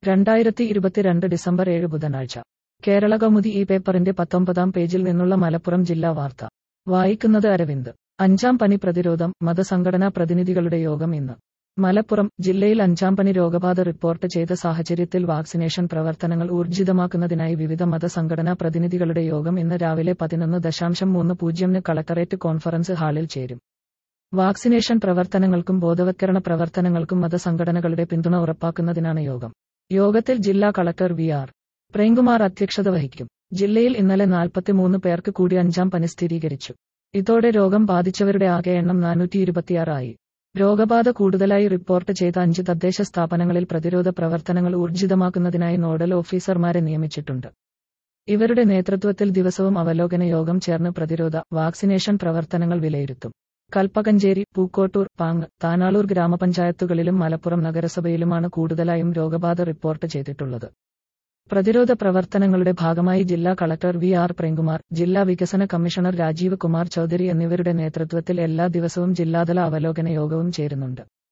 രണ്ടായിരത്തി ഇരുപത്തിരണ്ട് ഡിസംബർ ഏഴ് ബുധനാഴ്ച കേരള കൗമുദി ഈ പേപ്പറിന്റെ പത്തൊമ്പതാം പേജിൽ നിന്നുള്ള മലപ്പുറം ജില്ലാ വാർത്ത വായിക്കുന്നത് അരവിന്ദ് അഞ്ചാം പനി പ്രതിരോധം മതസംഘടനാ പ്രതിനിധികളുടെ യോഗം ഇന്ന് മലപ്പുറം ജില്ലയിൽ അഞ്ചാം പനി രോഗബാധ റിപ്പോർട്ട് ചെയ്ത സാഹചര്യത്തിൽ വാക്സിനേഷൻ പ്രവർത്തനങ്ങൾ ഊർജിതമാക്കുന്നതിനായി വിവിധ മതസംഘടനാ പ്രതിനിധികളുടെ യോഗം ഇന്ന് രാവിലെ പതിനൊന്ന് ദശാംശം മൂന്ന് പൂജ്യമിന് കളക്ടറേറ്റ് കോൺഫറൻസ് ഹാളിൽ ചേരും വാക്സിനേഷൻ പ്രവർത്തനങ്ങൾക്കും ബോധവത്കരണ പ്രവർത്തനങ്ങൾക്കും മതസംഘടനകളുടെ പിന്തുണ ഉറപ്പാക്കുന്നതിനാണ് യോഗം യോഗത്തിൽ ജില്ലാ കളക്ടർ വി ആർ പ്രേംകുമാർ അധ്യക്ഷത വഹിക്കും ജില്ലയിൽ ഇന്നലെ നാൽപ്പത്തിമൂന്ന് പേർക്ക് കൂടി അഞ്ചാം പനി സ്ഥിരീകരിച്ചു ഇതോടെ രോഗം ബാധിച്ചവരുടെ ആകെ എണ്ണം നാനൂറ്റി ഇരുപത്തിയാറായി രോഗബാധ കൂടുതലായി റിപ്പോർട്ട് ചെയ്ത അഞ്ച് തദ്ദേശ സ്ഥാപനങ്ങളിൽ പ്രതിരോധ പ്രവർത്തനങ്ങൾ ഊർജിതമാക്കുന്നതിനായി നോഡൽ ഓഫീസർമാരെ നിയമിച്ചിട്ടുണ്ട് ഇവരുടെ നേതൃത്വത്തിൽ ദിവസവും അവലോകന യോഗം ചേർന്ന് പ്രതിരോധ വാക്സിനേഷൻ പ്രവർത്തനങ്ങൾ വിലയിരുത്തും കൽപ്പകഞ്ചേരി പൂക്കോട്ടൂർ പാങ് താനാളൂർ ഗ്രാമപഞ്ചായത്തുകളിലും മലപ്പുറം നഗരസഭയിലുമാണ് കൂടുതലായും രോഗബാധ റിപ്പോർട്ട് ചെയ്തിട്ടുള്ളത് പ്രതിരോധ പ്രവർത്തനങ്ങളുടെ ഭാഗമായി ജില്ലാ കളക്ടർ വി ആർ പ്രേംകുമാർ ജില്ലാ വികസന കമ്മീഷണർ രാജീവ് കുമാർ ചൌധരി എന്നിവരുടെ നേതൃത്വത്തിൽ എല്ലാ ദിവസവും ജില്ലാതല അവലോകന യോഗവും ചേരുന്നുണ്ട്